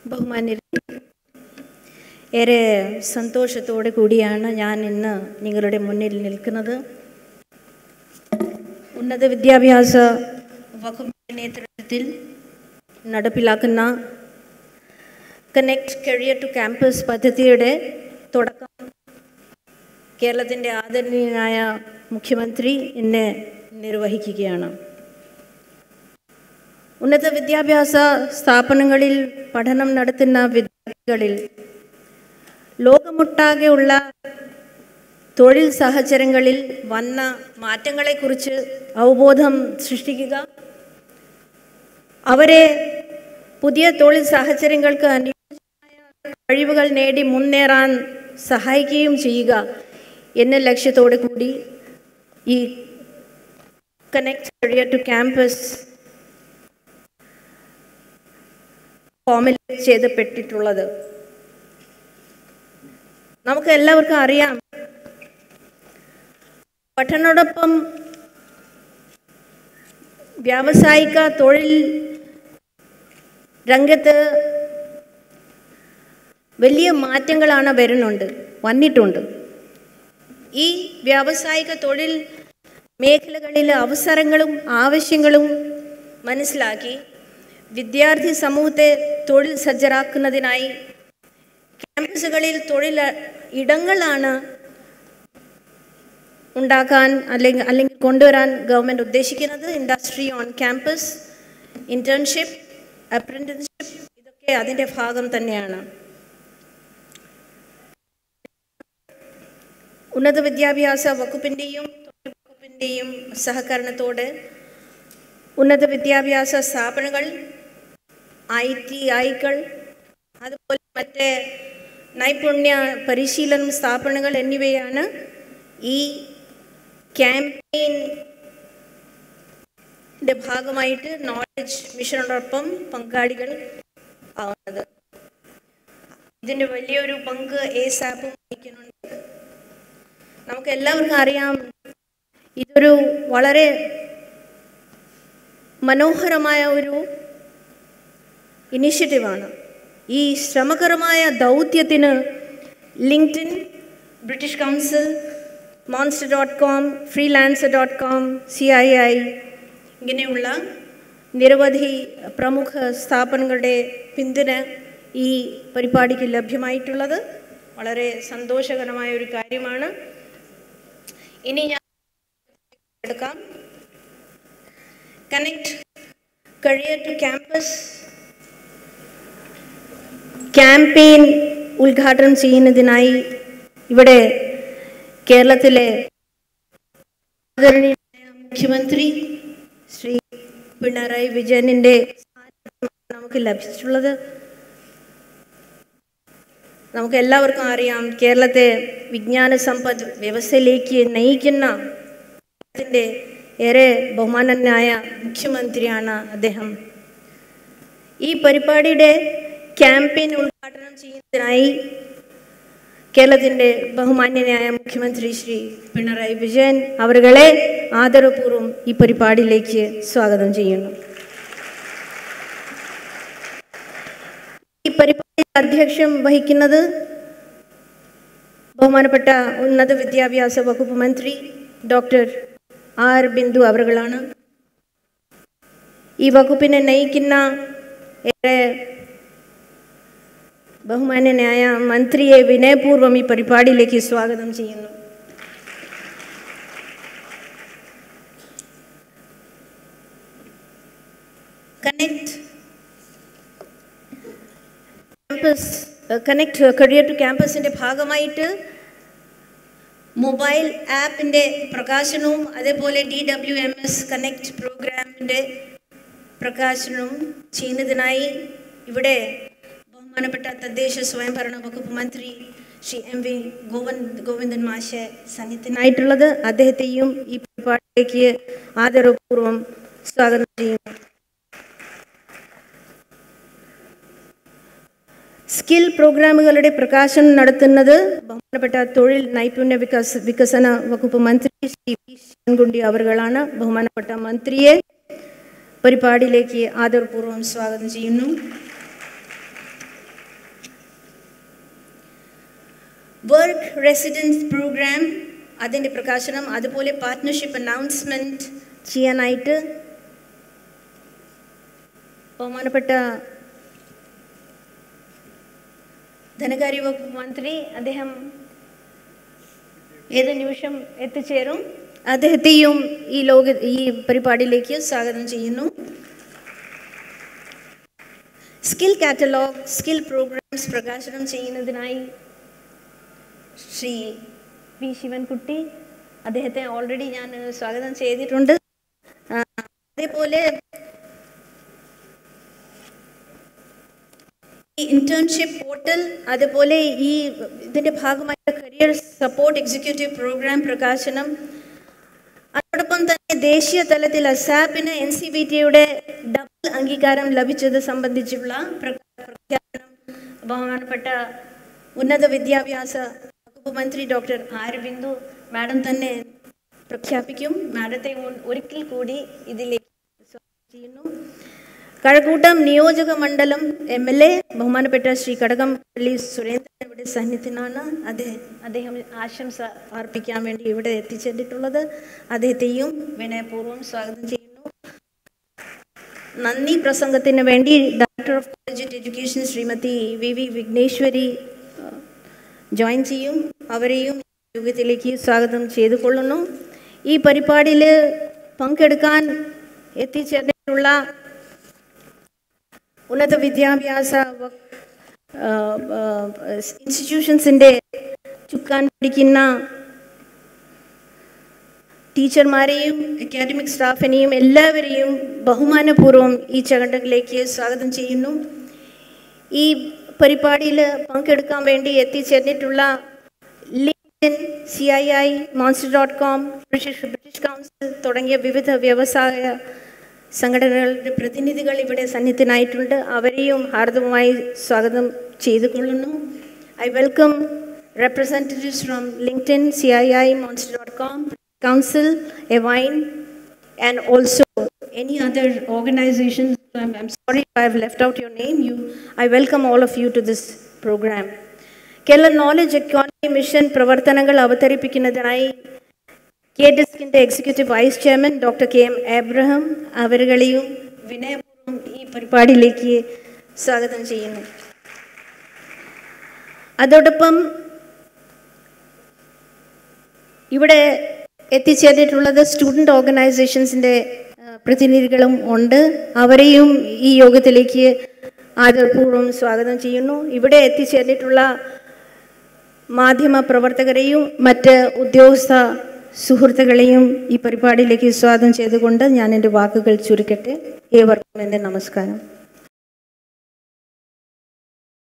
ബഹുമാന്യരെ ഏറെ സന്തോഷത്തോടു കൂടിയാണ് ഞാൻ ഇന്ന് നിങ്ങളുടെ മുന്നിൽ നിൽക്കുന്നത് ഉന്നത വിദ്യാഭ്യാസ വകുപ്പിൻ്റെ നേതൃത്വത്തിൽ നടപ്പിലാക്കുന്ന കണക്ട് കരിയർ ടു ക്യാമ്പസ് പദ്ധതിയുടെ തുടക്കം കേരളത്തിൻ്റെ ആദരണീയനായ മുഖ്യമന്ത്രി ഇന്ന് നിർവഹിക്കുകയാണ് ഉന്നത വിദ്യാഭ്യാസ സ്ഥാപനങ്ങളിൽ പഠനം നടത്തുന്ന വിദ്യാർത്ഥികളിൽ ലോകമൊട്ടാകെയുള്ള തൊഴിൽ സാഹചര്യങ്ങളിൽ വന്ന മാറ്റങ്ങളെക്കുറിച്ച് അവബോധം സൃഷ്ടിക്കുക അവരെ പുതിയ തൊഴിൽ സാഹചര്യങ്ങൾക്ക് അനുയോജ്യമായ കഴിവുകൾ നേടി മുന്നേറാൻ സഹായിക്കുകയും ചെയ്യുക എന്ന ലക്ഷ്യത്തോടു കൂടി ഈ connect career to campus formulate ചെയ്തപ്പെട്ടിട്ടുള്ളത് നമുക്ക് എല്ലാവർക്കും അറിയാം പഠനോടൊപ്പം വ്യാവസായിക തൊഴിൽ രംഗത്ത് വലിയ മാറ്റങ്ങളാണ് വരുന്നുണ്ട് വന്നിട്ടുണ്ട് ഈ വ്യാവസായിക തൊഴിൽ മേഖലകളിലെ അവസരങ്ങളും ആവശ്യങ്ങളും മനസ്സിലാക്കി വിദ്യാർത്ഥി സമൂഹത്തെ തൊഴിൽ സജ്ജരാക്കുന്നതിനായി ക്യാമ്പസുകളിൽ തൊഴിൽ ഇടങ്ങളാണ് ഉണ്ടാക്കാൻ അല്ലെങ്കിൽ അല്ലെങ്കിൽ കൊണ്ടുവരാൻ ഗവൺമെൻറ് ഉദ്ദേശിക്കുന്നത് industry on campus internship apprenticeship ഇതൊക്കെ അതിൻ്റെ ഭാഗം തന്നെയാണ് ഉന്നത വിദ്യാഭ്യാസ വകുപ്പിൻ്റെയും തൊഴിൽ വകുപ്പിൻ്റെയും സഹകരണത്തോടെ ഉന്നത വിദ്യാഭ്യാസ സ്ഥാപനങ്ങൾ ഐ ടി ഐകൾ അതുപോലെ മറ്റേ നൈപുണ്യ പരിശീലനം സ്ഥാപനങ്ങൾ എന്നിവയാണ് ഈ ക്യാമ്പയിൻ്റെ ഭാഗമായിട്ട് നോളജ് മിഷനോടൊപ്പം പങ്കാളികൾ ആവുന്നത് ഇതിന് വലിയൊരു പങ്ക് എ സാപ്പും വഹിക്കുന്നുണ്ട് നമുക്ക് എല്ലാവർക്കും അറിയാം ഇതൊരു വളരെ മനോഹരമായ ഒരു ഇനിഷ്യേറ്റീവാണ് ഈ ശ്രമകരമായ ദൗത്യത്തിന് LinkedIn British Council Monster dot com Freelancer dot com C I I ഇങ്ങനെയുള്ള നിരവധി പ്രമുഖ സ്ഥാപനങ്ങളുടെ പിന്തുണ ഈ പരിപാടിക്ക് ലഭ്യമായിട്ടുള്ളത് വളരെ സന്തോഷകരമായ ഒരു കാര്യമാണ് ഇനി ഞാൻ എടുക്കാം connect career to campus campaign ഉദ്ഘാടനം ചെയ്യുന്നതിനായി ഇവിടെ കേരളത്തിലെ ആദരണീയനായ മുഖ്യമന്ത്രി ശ്രീ പിണറായി വിജയനിൻ്റെ നമുക്ക് ലഭിച്ചിട്ടുള്ളത് നമുക്ക് എല്ലാവർക്കും അറിയാം കേരളത്തെ വിജ്ഞാന സമ്പദ് വ്യവസ്ഥയിലേക്ക് നയിക്കുന്ന കേരളത്തിൻ്റെ ഏറെ ബഹുമാനനായ മുഖ്യമന്ത്രിയാണ് അദ്ദേഹം ഈ പരിപാടിയുടെ ക്യാമ്പയിൻ ഉദ്ഘാടനം ചെയ്യുന്നതിനായി കേരളത്തിൻ്റെ ബഹുമാന്യനായ മുഖ്യമന്ത്രി ശ്രീ പിണറായി വിജയൻ അവരുകളെ ആദരപൂർവ്വം ഈ പരിപാടിയിലേക്ക് സ്വാഗതം ചെയ്യുന്നു ഈ പരിപാടി അധ്യക്ഷം വഹിക്കുന്നത് ബഹുമാനപ്പെട്ട ഉന്നത വിദ്യാഭ്യാസ വകുപ്പ് മന്ത്രി ഡോക്ടർ ആർ ബിന്ദു അവറുകളാണ് ഈ വകുപ്പിനെ നയിക്കുന്ന ഏറെ ബഹുമാന്യനായ മന്ത്രിയെ വിനയപൂർവ്വം ഈ പരിപാടിയിലേക്ക് സ്വാഗതം ചെയ്യുന്നു connect campus connect career to ക്യാമ്പസിൻ്റെ ഭാഗമായിട്ട് മൊബൈൽ ആപ്പിൻ്റെ പ്രകാശനവും അതേപോലെ D W M S connect പ്രോഗ്രാമിൻ്റെ പ്രകാശനവും ചെയ്യുന്നതിനായി ഇവിടെ ബഹുമാനപ്പെട്ട തദ്ദേശ സ്വയംഭരണ വകുപ്പ് മന്ത്രി ശ്രീ എം വി ഗോവിന്ദ് ഗോവിന്ദൻ മാഷ് സന്നിധനായിട്ടുള്ളത് അദ്ദേഹത്തെയും ഈ പരിപാടിയിലേക്ക് ആദരപൂർവ്വം സ്വാഗതം ചെയ്യുന്നു സ്കിൽ പ്രോഗ്രാമുകളുടെ പ്രകാശനം നടത്തുന്നത് ബഹുമാനപ്പെട്ട തൊഴിൽ നൈപുണ്യ വികസ വികസന വകുപ്പ് മന്ത്രി ശ്രീ വി ശിവൻകുണ്ടി അവറുകളാണ് ബഹുമാനപ്പെട്ട മന്ത്രിയെ പരിപാടിയിലേക്ക് ആദരപൂർവ്വം സ്വാഗതം ചെയ്യുന്നു വർക്ക് റെസിഡൻസ് പ്രോഗ്രാം അതിൻ്റെ പ്രകാശനം അതുപോലെ പാർട്ട്ണർഷിപ്പ് അനൗൺസ്മെൻറ്റ് ചെയ്യാനായിട്ട് ബഹുമാനപ്പെട്ട ധനകാര്യ വകുപ്പ് മന്ത്രി അദ്ദേഹം ഏത് നിമിഷം എത്തിച്ചേരും അദ്ദേഹത്തെയും ഈ ലോക ഈ പരിപാടിയിലേക്ക് സ്വാഗതം ചെയ്യുന്നു സ്കിൽ കാറ്റലോഗ് സ്കിൽ പ്രോഗ്രാംസ് പ്രകാശനം ചെയ്യുന്നതിനായി ശ്രീ വി ശിവൻകുട്ടി അദ്ദേഹത്തെ ഓൾറെഡി ഞാൻ സ്വാഗതം ചെയ്തിട്ടുണ്ട് ആ, അതേപോലെ ഈ ഇന്റേൺഷിപ്പ് പോർട്ടൽ അതുപോലെ ഈ ഇതിൻ്റെ ഭാഗമായ കരിയർ സപ്പോർട്ട് എക്സിക്യൂട്ടീവ് പ്രോഗ്രാം പ്രകാശനം അതോടൊപ്പം തന്നെ ദേശീയ തലത്തിൽ അസാപ്പിന് എൻ സി ബി ടിയുടെ ഡബിൾ അംഗീകാരം ലഭിച്ചത് സംബന്ധിച്ചുള്ള പ്ര- പ്രഖ്യാപനം ബഹുമാനപ്പെട്ട ഉന്നത വിദ്യാഭ്യാസ വകുപ്പ് മന്ത്രി ഡോക്ടർ ആർ ബിന്ദു മാഡം തന്നെ പ്രഖ്യാപിക്കും മാഡത്തെ ഒ- ഒരിക്കൽ കൂടി ഇതിലേക്ക് സ്വാഗതം ചെയ്യുന്നു കഴക്കൂട്ടം നിയോജക മണ്ഡലം എം എൽ എ ബഹുമാനപ്പെട്ട ശ്രീ കടകംപള്ളി സുരേന്ദ്രൻ ഇവിടെ സന്നിധിനാണ് അദ്ദേഹം അദ്ദേഹം ആശംസ അർപ്പിക്കാൻ വേണ്ടി ഇവിടെ എത്തിച്ചേർന്നിട്ടുള്ളത് അദ്ദേഹത്തെയും വിനയപൂർവ്വം സ്വാഗതം ചെയ്യുന്നു നന്ദി പ്രസംഗത്തിന് വേണ്ടി director of college education Shrimati V V Vighneshwari അഹ്, ജോയിൻ ചെയ്യും അവരെയും യോഗത്തിലേക്ക് സ്വാഗതം ചെയ്തു കൊള്ളുന്നു ഈ പരിപാടിയിൽ പങ്കെടുക്കാൻ എത്തിച്ചേർന്നിട്ടുള്ള ഉന്നത വിദ്യാഭ്യാസ വ- ആ, ആ, ഇൻസ്റ്റിറ്റ്യൂഷൻസിൻ്റെ ചുക്കാൻ പിടിക്കുന്ന ടീച്ചർമാരെയും അക്കാഡമിക് സ്റ്റാഫിനെയും എല്ലാവരെയും ബഹുമാനപൂർവ്വം ഈ ചടങ്ങിലേക്ക് സ്വാഗതം ചെയ്യുന്നു ഈ പരിപാടിയിൽ പങ്കെടുക്കാൻ വേണ്ടി എത്തിച്ചേർന്നിട്ടുള്ള LinkedIn C I I Monster dot com British British Council തുടങ്ങിയ വിവിധ വ്യവസായ സംഘടനകളുടെ പ്രതിനിധികൾ ഇവിടെ സന്നിഹിതനായിട്ടുണ്ട് അവരെയും ഹാർദവമായി സ്വാഗതം ചെയ്തു കൊള്ളുന്നു I welcome representatives from LinkedIn C I I Monster dot com council even and also any other organizations. I'm, I'm sorry if I've left out your name. You, I welcome all of you to this program. Kerala knowledge economy mission പ്രവർത്തനങ്ങൾ അവതരിപ്പിക്കുന്നതിനായി K ഡിസ്കിൻ്റെ executive vice chairman doctor K M Abraham അവരുകളെയും വിനയപൂർവ്വം ഈ പരിപാടിയിലേക്ക് സ്വാഗതം ചെയ്യുന്നു അതോടൊപ്പം ഇവിടെ എത്തിച്ചേർന്നിട്ടുള്ളത് സ്റ്റുഡൻറ് ഓർഗനൈസേഷൻസിൻ്റെ പ്രതിനിധികളും ഉണ്ട് അവരെയും ഈ യോഗത്തിലേക്ക് ആദരപൂർവ്വം സ്വാഗതം ചെയ്യുന്നു ഇവിടെ എത്തിച്ചേർന്നിട്ടുള്ള മാധ്യമ പ്രവർത്തകരെയും മറ്റ് ഉദ്യോഗസ്ഥ സുഹൃത്തുക്കളെയും ഈ പരിപാടിയിലേക്ക് സ്വാഗതം ചെയ്തുകൊണ്ട് ഞാൻ എൻ്റെ വാക്കുകൾ ചുരുക്കട്ടെ ഏവർക്കും എൻ്റെ നമസ്കാരം